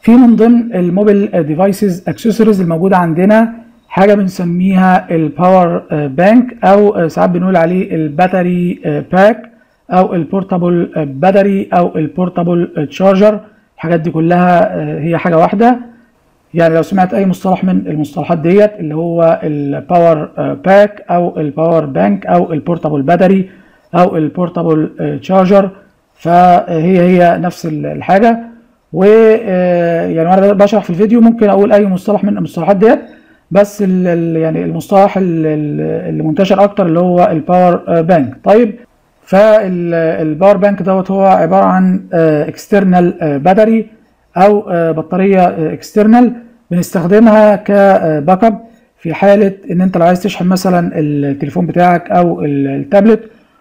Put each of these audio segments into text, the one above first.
في من ضمن الموبيل ديفايسز اكسسوارز الموجوده عندنا حاجه بنسميها الباور بانك او ساعات بنقول عليه الباتري باك او البورتابل باتري او البورتابل تشارجر الحاجات دي كلها هي حاجه واحده يعني لو سمعت اي مصطلح من المصطلحات ديت اللي هو الباور باك او الباور بانك او البورتابل باتري او البورتابل تشارجر فهي هي نفس الحاجه و يعني وانا بشرح في الفيديو ممكن اقول اي مصطلح من المصطلحات ديت بس ال ال يعني المصطلح اللي منتشر اكتر اللي هو الباور بانك طيب فالباور بانك دوت هو عباره عن اكسترنال باتري او بطاريه اكسترنال بنستخدمها كباك اب في حاله ان انت لو عايز تشحن مثلا التليفون بتاعك او التابلت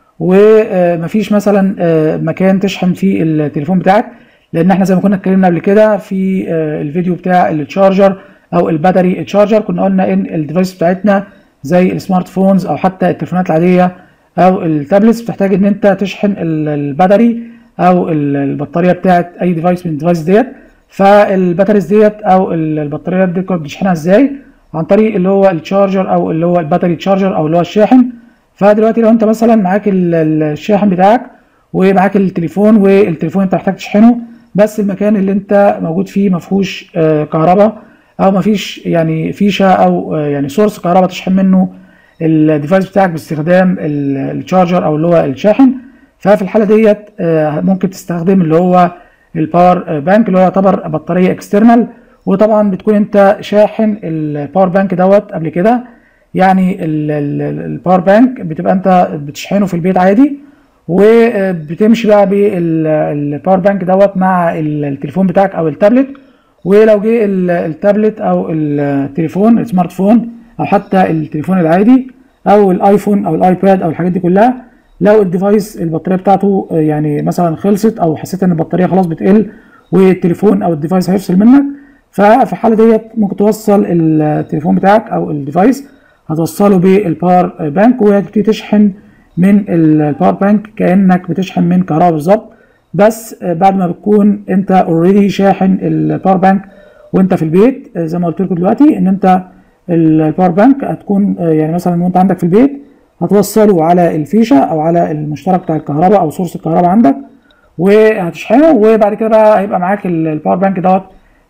ومفيش مثلا مكان تشحن فيه التليفون بتاعك لان احنا زي ما كنا اتكلمنا قبل كده في الفيديو بتاع التشارجر او الباتري تشارجر كنا قلنا ان الديفايس بتاعتنا زي السمارت فونز او حتى التليفونات العاديه او التابلتس بتحتاج ان انت تشحن الباتري او البطاريه بتاعت اي ديفايس من الديفايس ديت فالباتريز ديت او البطاريات دي كنا بنشحنها ازاي عن طريق اللي هو التشارجر او اللي هو الباتري تشارجر او اللي هو الشاحن فدلوقتي لو انت مثلا معاك الشاحن بتاعك ومعاك التليفون والتليفون انت محتاج تشحنه بس المكان اللي انت موجود فيه ما فيهوش كهرباء او ما فيش يعني فيشه او يعني سورس كهرباء تشحن منه الديفايس بتاعك باستخدام التشارجر او اللي هو الشاحن ففي الحاله ديت ممكن تستخدم اللي هو الباور بانك اللي هو يعتبر بطاريه اكسترنال وطبعا بتكون انت شاحن الباور بانك دوت قبل كده يعني الباور بانك بتبقى انت بتشحنه في البيت عادي وبتمشي بقى بالباور بانك دوت مع التليفون بتاعك او التابلت ولو جه التابلت او التليفون السمارت فون او حتى التليفون العادي او الايفون او الايباد او الحاجات دي كلها لو الديفايس البطاريه بتاعته يعني مثلا خلصت او حسيت ان البطاريه خلاص بتقل والتليفون او الديفايس هيفصل منك ففي الحاله ديت ممكن توصل التليفون بتاعك او الديفايس هتوصله بالباور بانك وهتبتدي تشحن من الباور بانك كانك بتشحن من كهرباء بالظبط بس بعد ما بتكون انت اوريدي شاحن الباور بانك وانت في البيت زي ما قلت لكم دلوقتي ان انت الباور بانك هتكون يعني مثلا وانت عندك في البيت هتوصله على الفيشه او على المشترك بتاع الكهرباء او سورس الكهرباء عندك وهتشحنه وبعد كده بقى هيبقى معاك الباور بانك دوت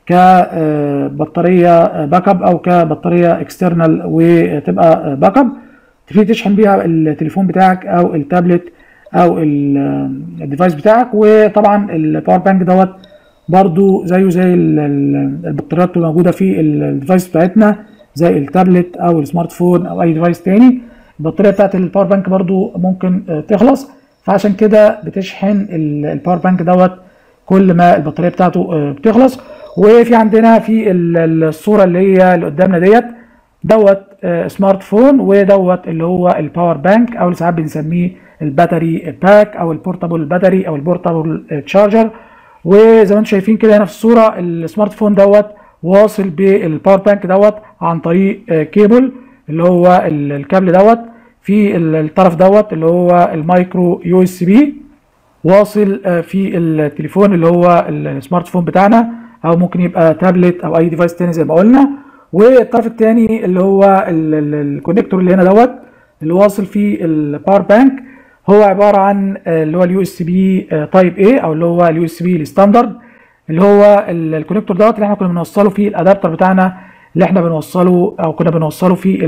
كبطاريه باك اب او كبطاريه اكسترنال وتبقى باك اب تبتدي تشحن بيها التليفون بتاعك او التابلت او الديفايس بتاعك وطبعا الباور بانك دوت برضو زيه زي البطاريات اللي موجوده في الديفايس بتاعتنا زي التابلت او السمارت فون او اي ديفايس تاني البطاريه بتاعت الباور بانك برضو ممكن تخلص فعشان كده بتشحن الباور بانك دوت كل ما البطاريه بتاعته بتخلص وفي عندنا في الصوره اللي هي اللي قدامنا ديت دوت سمارت فون ودوت اللي هو الباور بانك او اللي ساعات بنسميه الباتري باك او البورتابل باتري او البورتابل تشارجر وزي ما انتم شايفين كده هنا في الصوره السمارت فون دوت واصل بالباور بانك دوت عن طريق كيبل اللي هو الكابل دوت في الطرف دوت اللي هو المايكرو يو اس بي واصل في التليفون اللي هو السمارت فون بتاعنا او ممكن يبقى تابلت او اي ديفايس تاني زي ما قلنا والطرف الثاني اللي هو الكونكتور اللي هنا دوت اللي واصل فيه الباور بانك هو عباره عن اللي هو اليو اس بي تايب اي او اللي هو اليو اس بي الستاندرد اللي هو الكونكتور دوت اللي احنا كنا بنوصله فيه الادابتر بتاعنا اللي احنا بنوصله او كنا بنوصله في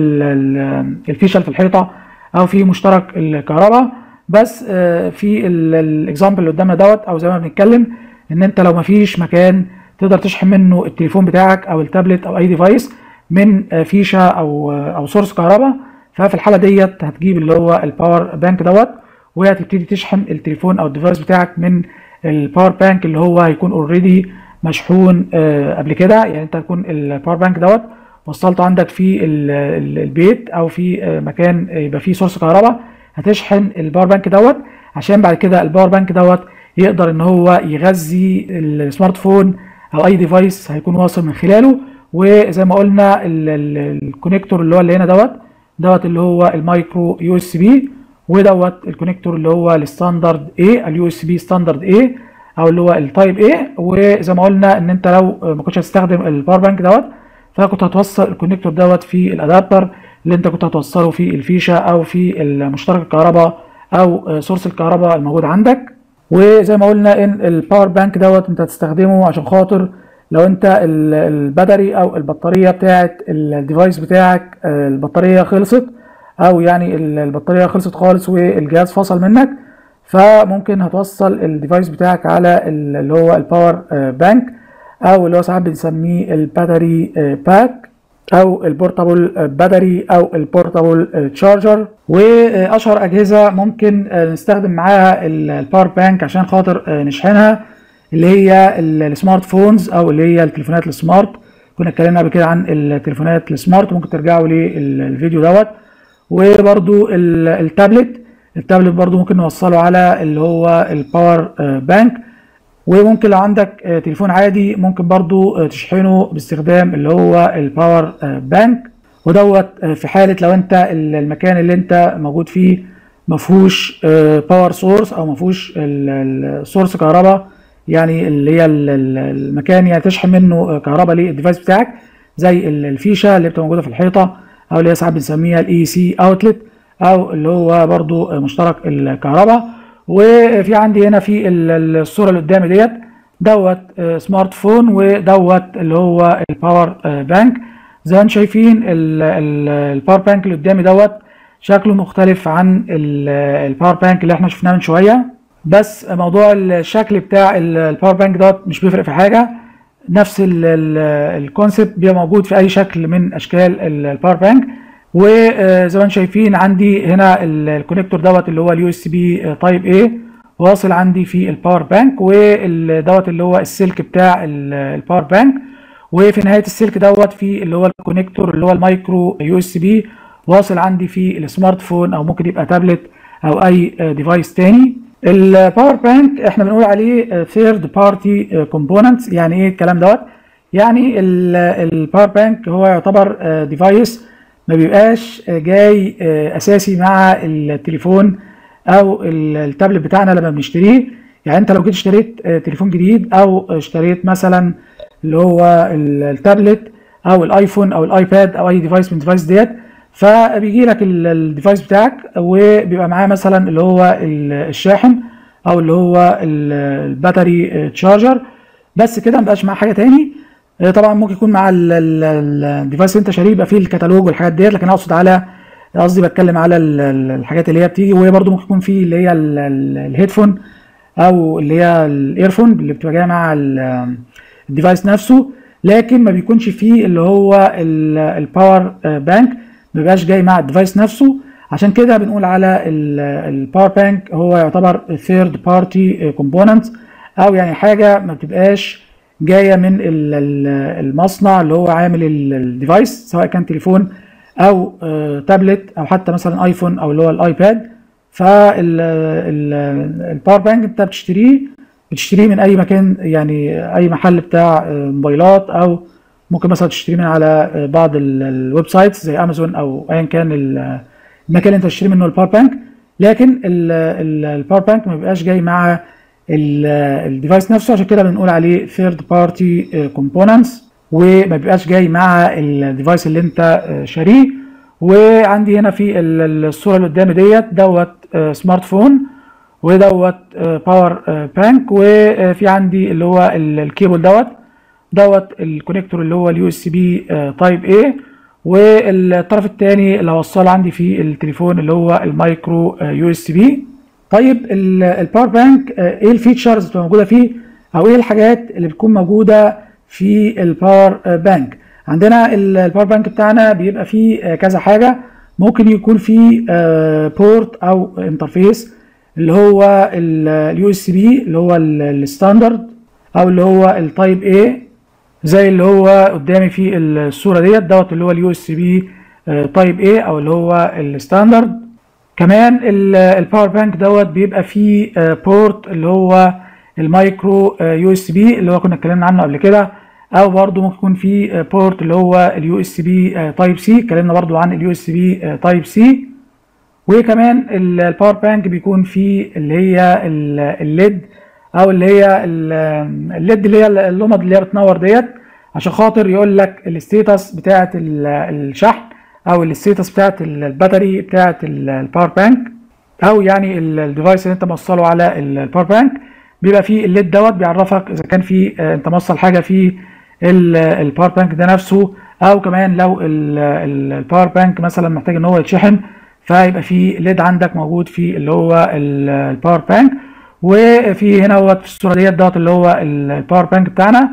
الفيشل في الحيطه او في مشترك الكهرباء بس في الاكزامبل اللي قدامنا دوت او زي ما بنتكلم ان انت لو مفيش مكان تقدر تشحن منه التليفون بتاعك او التابلت او اي ديفايس من فيشه او او سورس كهرباء ففي الحاله ديت هتجيب اللي هو الباور بانك دوت وهتبتدي تشحن التليفون او الديفايس بتاعك من الباور بانك اللي هو هيكون اوريدي مشحون قبل كده يعني انت هتكون الباور بانك دوت وصلته عندك في البيت او في مكان يبقى فيه سورس كهرباء هتشحن الباور بانك دوت عشان بعد كده الباور بانك دوت يقدر ان هو يغذي السمارت فون او اي ديفايس هيكون واصل من خلاله وزي ما قلنا الكونكتور اللي هو اللي هنا دوت دوت اللي هو المايكرو يو اس بي ودوت الكونكتور اللي هو الستاندرد اي اليو اس بي ستاندرد اي او اللي هو التايب A وزي ما قلنا ان انت لو ما كنتش هتستخدم الباور بانك دوت فكنت هتوصل الكونكتور دوت في الادابتر اللي انت كنت هتوصله في الفيشه او في المشترك الكهرباء او سورس الكهرباء الموجود عندك وزي ما قلنا ان الباور بانك دوت انت هتستخدمه عشان خاطر لو انت الباتري او البطاريه بتاعه الديفايس بتاعك البطاريه خلصت او يعني البطاريه خلصت خالص والجهاز فصل منك فممكن هتوصل الديفايس بتاعك على اللي هو الباور بانك او اللي هو ساعات بنسميه الباتري باك او البورتابل باتري او البورتابل تشارجر واشهر اجهزه ممكن نستخدم معاها الباور بانك عشان خاطر نشحنها اللي هي السمارت فونز او اللي هي التليفونات السمارت كنا اتكلمنا قبل كده عن التليفونات السمارت ممكن ترجعوا للفيديو دوت وبرده التابلت التابلت برضو ممكن نوصله على اللي هو الباور بانك وممكن لو عندك تليفون عادي ممكن برضو تشحنه باستخدام اللي هو الباور بانك ودوت في حالة لو انت المكان اللي انت موجود فيه مفهوش باور سورس او مفهوش سورس كهرباء يعني اللي هي المكان يعني تشحن منه كهرباء للديفايس بتاعك زي الفيشه اللي بتبقى موجوده في الحيطه او اللي هي ساعات بنسميها الاي سي اوتلت او اللي هو برضو مشترك الكهرباء وفي عندي هنا في الصوره اللي قدامي ديت دوت سمارت فون ودوت اللي هو الباور بانك زي ما انتم شايفين الباور بانك اللي قدامي دوت شكله مختلف عن الباور بانك اللي احنا شفناه من شويه بس موضوع الشكل بتاع الباور بانك دوت مش بيفرق في حاجه نفس الكونسيبت بيبقى موجود في اي شكل من اشكال الباور بانك وزي ما انتم شايفين عندي هنا الكونكتور دوت اللي هو اليو اس بي تايب اي واصل عندي في الباور بانك ودوت اللي هو السلك بتاع الباور بانك وفي نهايه السلك دوت في اللي هو الكونكتور اللي هو المايكرو يو اس بي واصل عندي في السمارت فون او ممكن يبقى تابلت او اي ديفايس تاني الباور بانك احنا بنقول عليه ثيرد بارتي كومبوننتس يعني ايه الكلام دوت يعني الباور بانك هو يعتبر ديفايس ما بيبقاش جاي اساسي مع التليفون او التابلت بتاعنا لما بنشتريه يعني انت لو جيت اشتريت تليفون جديد او اشتريت مثلا اللي هو التابلت او الايفون او الايباد او اي ديفايس من الديفايس ديت فبيجي لك الديفايس بتاعك وبيبقى معاه مثلا اللي هو الشاحن او اللي هو الباتري تشارجر بس كده مبقاش معاه حاجه تاني طبعا ممكن يكون مع الديفايس اللي انت شاريه يبقى فيه الكتالوج والحاجات ديت لكن اقصد على قصدي بتكلم على الحاجات اللي هي بتيجي وهي برده ممكن يكون فيه اللي هي الهيدفون او اللي هي الايرفون اللي بتبقى جايه مع الديفايس نفسه لكن ما بيكونش فيه اللي هو الباور بانك ما بيبقاش جاي مع الديفايس نفسه عشان كده بنقول على الباور بانك هو يعتبر ثيرد بارتي كومبوننت او يعني حاجه ما بتبقاش جايه من المصنع اللي هو عامل الديفايس سواء كان تليفون او تابلت او حتى مثلا ايفون او اللي هو الايباد فالباور بانك انت بتشتريه بتشتريه من اي مكان يعني اي محل بتاع موبايلات او ممكن مثلا تشتريه من على بعض الويب سايتس زي امازون او ايا كان المكان اللي انت تشتري منه الباور بانك لكن الباور بانك ما بيبقاش جاي مع الديفايس نفسه عشان كده بنقول عليه ثيرد بارتي كومبوننتس وما بيبقاش جاي مع الديفايس اللي انت شاريه وعندي هنا في الصوره اللي قدامي ديت دوت سمارت فون ودوت باور بانك وفي عندي اللي هو الكيبل دوت دوت الكونكتور اللي هو اليو اس بي تايب اي والطرف الثاني اللي هوصله عندي في التليفون اللي هو المايكرو يو اس بي طيب الباور بانك ايه الفيتشرز اللي موجوده فيه او ايه الحاجات اللي بتكون موجوده في الباور بانك عندنا الباور بانك بتاعنا بيبقى فيه كذا حاجه ممكن يكون فيه بورت او انترفيس اللي هو اليو اس بي اللي هو الستاندرد او اللي هو التايب اي زي اللي هو قدامي في الصوره ديت دوت اللي هو اليو اس بي تايب اي او اللي هو الستاندرد كمان الباور بانك دوت بيبقى فيه بورت اللي هو المايكرو يو اس بي اللي هو كنا اتكلمنا عنه قبل كده او برضو ممكن يكون في بورت اللي هو اليو اس بي تايب سي اتكلمنا برضو عن اليو اس بي تايب سي وكمان الباور بانك بيكون فيه اللي هي الليد او اللي هي ال- الليد اللي هي اللمض اللي هي بتنور ديت عشان خاطر يقول لك الستيتس بتاعه ال- الشحن او الستيتس بتاعه الباتري بتاعه الباور بانك او يعني ال- الديفايس اللي انت موصله على ال- الباور بانك بيبقى فيه الليد دوت بيعرفك اذا كان في آه، انت موصل حاجه في ال- الباور بانك ده نفسه او كمان لو ال- ال- الباور بانك مثلا محتاج ان هو يتشحن فيبقى في ليد عندك موجود في اللي هو ال- الباور بانك وفي هنا هو في الصوره ديت دوت اللي هو ال- الباور بانك بتاعنا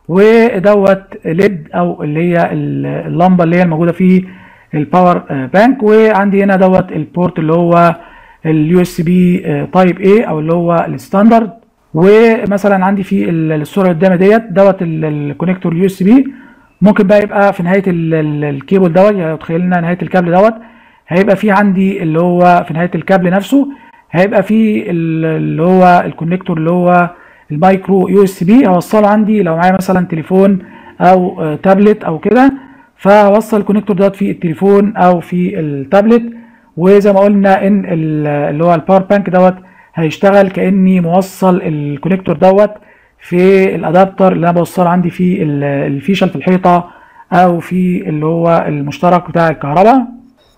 ودوت ليد او اللي هي ال- اللمبه اللي هي الموجوده في الباور بانك وعندي هنا دوت البورت اللي هو اليو اس بي تايب اي او اللي هو الستاندرد ومثلا عندي في ال- الصوره اللي قدامي ديت دوت الكونكتور اليو اس بي ممكن بقى يبقى في نهايه ال- ال- الكيبل دوت يعني لو تخيلنا نهايه الكابل دوت هيبقى في عندي اللي هو في نهايه الكابل نفسه هيبقى في ال- اللي هو الكونكتور اللي هو المايكرو يو اس بي هوصله عندي لو معايا مثلا تليفون او آه، تابلت او كده فهوصل الكونكتور دوت في التليفون او في التابلت وزي ما قلنا ان ال- اللي هو الباور بانك دوت هيشتغل كاني موصل الكونكتور دوت في الادابتر اللي انا بوصله عندي في ال- الفيشه في الحيطه او في اللي هو المشترك بتاع الكهرباء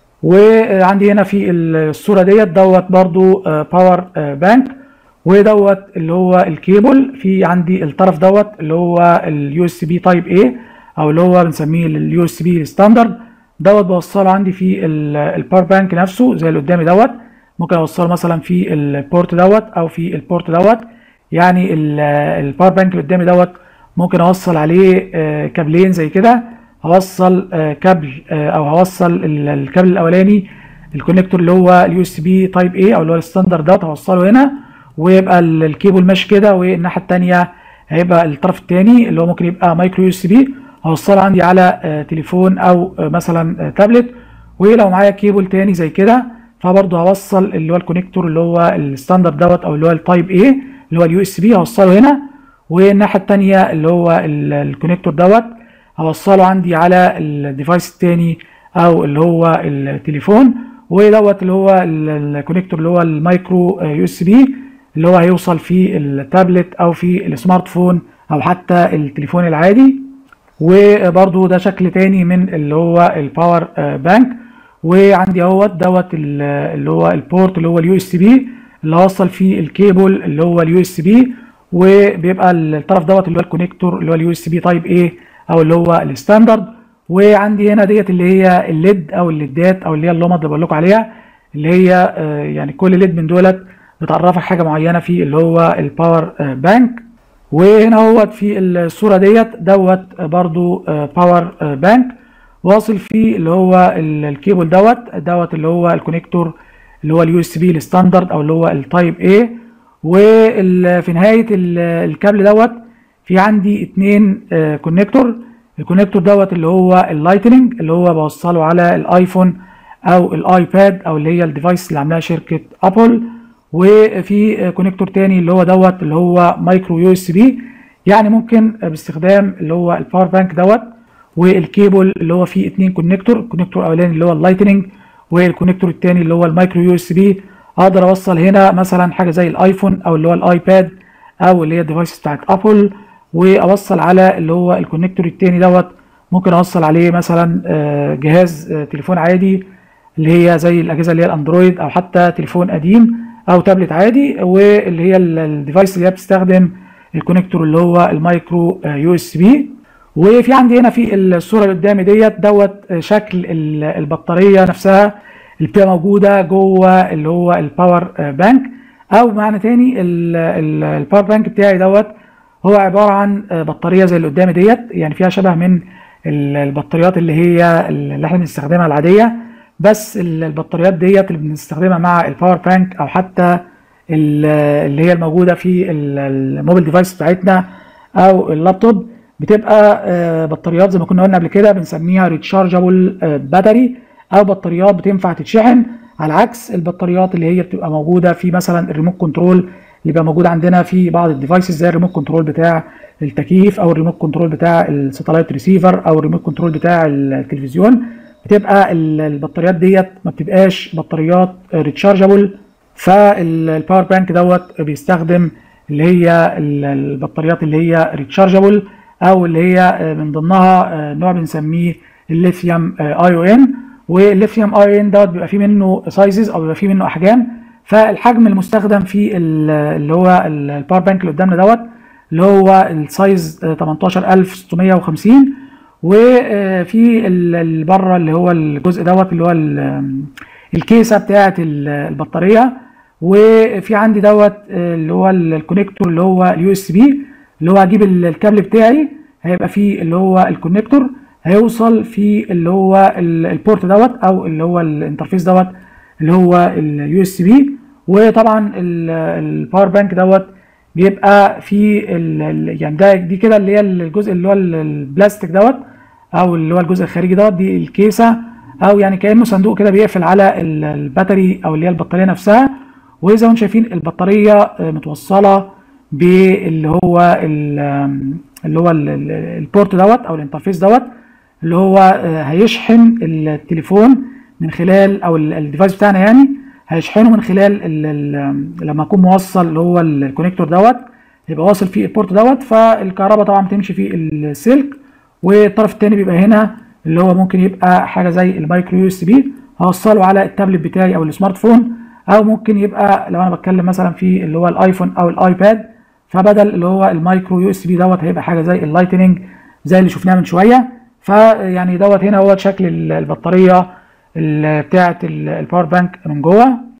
وعندي هنا في الصوره ديت دوت برضو باور بانك ودوت اللي هو الكيبل في عندي الطرف دوت اللي هو اليو اس بي تايب اي او اللي هو بنسميه اليو اس بي ستاندرد دوت بوصله عندي في الباور بانك نفسه زي اللي قدامي دوت ممكن اوصله مثلا في البورت دوت او في البورت دوت يعني الباور بانك اللي قدامي دوت ممكن اوصل عليه آه، كابلين زي كده هوصل آه، كابل آه، او هوصل ال- الكابل الاولاني الكونكتور اللي هو اليو اس بي تايب اي او اللي هو الستاندرد دوت هوصله هنا ويبقى ال- الكيبل ماشي كده والناحيه الثانيه هيبقى الطرف الثاني اللي هو ممكن يبقى مايكرو يو اس بي هوصله عندي على آه، تليفون او آه، مثلا آه، تابلت ولو معايا كيبل تاني زي كده فبرضه هوصل اللي هو الكونكتور اللي هو الستاندرد دوت او اللي هو التايب اي اللي هو اليو اس بي هوصله هنا والناحيه الثانيه اللي هو ال- الكونكتور دوت هوصله عندي على الديفايس التاني او اللي هو التليفون ودوت اللي هو ال- الكونكتور اللي هو المايكرو يو اس بي اللي هو هيوصل في التابلت او في السمارت فون او حتى التليفون العادي وبرضو ده شكل تاني من اللي هو الباور بانك وعندي اهوت دوت ال- اللي هو البورت اللي هو اليو اس بي اللي هوصل فيه الكيبل اللي هو اليو اس بي وبيبقى الطرف دوت اللي هو الكونكتور اللي هو اليو اس بي تايب ايه او اللي هو الستاندرد وعندي هنا ديت اللي هي الليد او الليدات او اللي هي اللمض اللي بقول لكم عليها اللي هي آه، يعني كل ليد من دولت بتعرفك حاجه معينه في اللي هو الباور بانك وهنا هوت في الصوره ديت دوت برضو باور بانك واصل فيه اللي هو ال- الكيبل دوت دوت اللي هو الكونكتور اللي هو اليو اس بي الستاندرد او اللي هو التايب اي وفي نهايه ال- الكابل دوت في عندي اتنين كونكتور الكونكتور دوت اللي هو اللايتنينج اللي هو بوصله على الايفون او الايباد او اللي هي الديفايس اللي عاملاها شركه ابل وفي كونكتور تاني اللي هو دوت اللي هو مايكرو يو اس بي يعني ممكن باستخدام اللي هو الباور بانك دوت والكيبل اللي هو فيه اتنين كونكتور الكونكتور الاولاني اللي هو اللايتنينج والكونكتور التاني اللي هو المايكرو يو اس بي اقدر اوصل هنا مثلا حاجه زي الايفون او اللي هو الايباد او اللي هي الديفايس بتاعت ابل واوصل على اللي هو الكونكتور التاني دوت ممكن اوصل عليه مثلا آه، جهاز آه، تليفون عادي اللي هي زي الاجهزه اللي هي الاندرويد او حتى تليفون قديم او تابلت عادي واللي هي ال- الديفايس اللي هي بتستخدم الكونكتور اللي هو المايكرو يو اس بي وفي عندي هنا في الصوره اللي قدامي ديت دوت شكل ال- البطاريه نفسها اللي بتبقى موجوده جوه اللي هو الباور بانك او معنى تاني ال- ال- الباور بانك بتاعي دوت هو عباره عن بطاريه زي اللي قدامي ديت يعني فيها شبه من ال- البطاريات اللي هي اللي احنا بنستخدمها العاديه بس ال- البطاريات ديت اللي بنستخدمها مع الباور بانك او حتى ال- اللي هي الموجوده في ال- الموبيل ديفايس بتاعتنا او اللابتوب بتبقى آه، بطاريات زي ما كنا قلنا قبل كده بنسميها ريتشارجابل باتري او بطاريات بتنفع تتشحن على عكس البطاريات اللي هي بتبقى موجوده في مثلا الريموت كنترول اللي بيبقى موجود عندنا في بعض الديفايسز زي الريموت كنترول بتاع التكييف او الريموت كنترول بتاع الساتلايت ريسيفر او الريموت كنترول بتاع التلفزيون بتبقى ال- البطاريات ديت ما بتبقاش بطاريات ريتشارجابل فالباور بانك دوت بيستخدم اللي هي البطاريات اللي هي ريتشارجبل او اللي هي من ضمنها نوع بنسميه الليثيوم اي او ان والليثيوم اي او ان دوت بيبقى فيه منه سايزز او بيبقى فيه منه احجام فالحجم المستخدم في اللي هو الباور بانك اللي قدامنا دوت اللي هو السايز 18650 وفي اللي بره اللي هو الجزء دوت اللي هو الكيسه بتاعه البطاريه وفي عندي دوت اللي هو الكونكتور اللي هو اليو اس بي اللي هو هجيب الكابل بتاعي هيبقى فيه اللي هو الكونكتور هيوصل في اللي هو البورت دوت او اللي هو الانترفيس دوت اللي هو اليو اس بي وطبعا الباور بانك دوت بيبقى في يعني ده دي كده اللي هي الجزء اللي هو البلاستيك دوت او اللي هو الجزء الخارجي دوت دي الكيسه او يعني كانه صندوق كده بيقفل على الباتري او اللي هي البطاريه نفسها وزي ما انتم شايفين البطاريه متوصله باللي هو اللي هو البورت دوت او الانترفيس دوت اللي هو هيشحن التليفون من خلال او الديفايس بتاعنا يعني هيشحنه من خلال ال ال لما اكون موصل اللي هو الكونكتور دوت يبقى واصل فيه البورت دوت فالكهرباء طبعا بتمشي في السلك والطرف الثاني بيبقى هنا اللي هو ممكن يبقى حاجه زي المايكرو يو اس بي هوصله على التابلت بتاعي او السمارت فون او ممكن يبقى لو انا بتكلم مثلا في اللي هو الايفون او الايباد فبدل اللي هو المايكرو يو اس بي دوت هيبقى حاجه زي اللايتنينج زي اللي شفناها من شويه فيعني دوت هنا هو شكل البطاريه بتاعه الباور بانك من جوه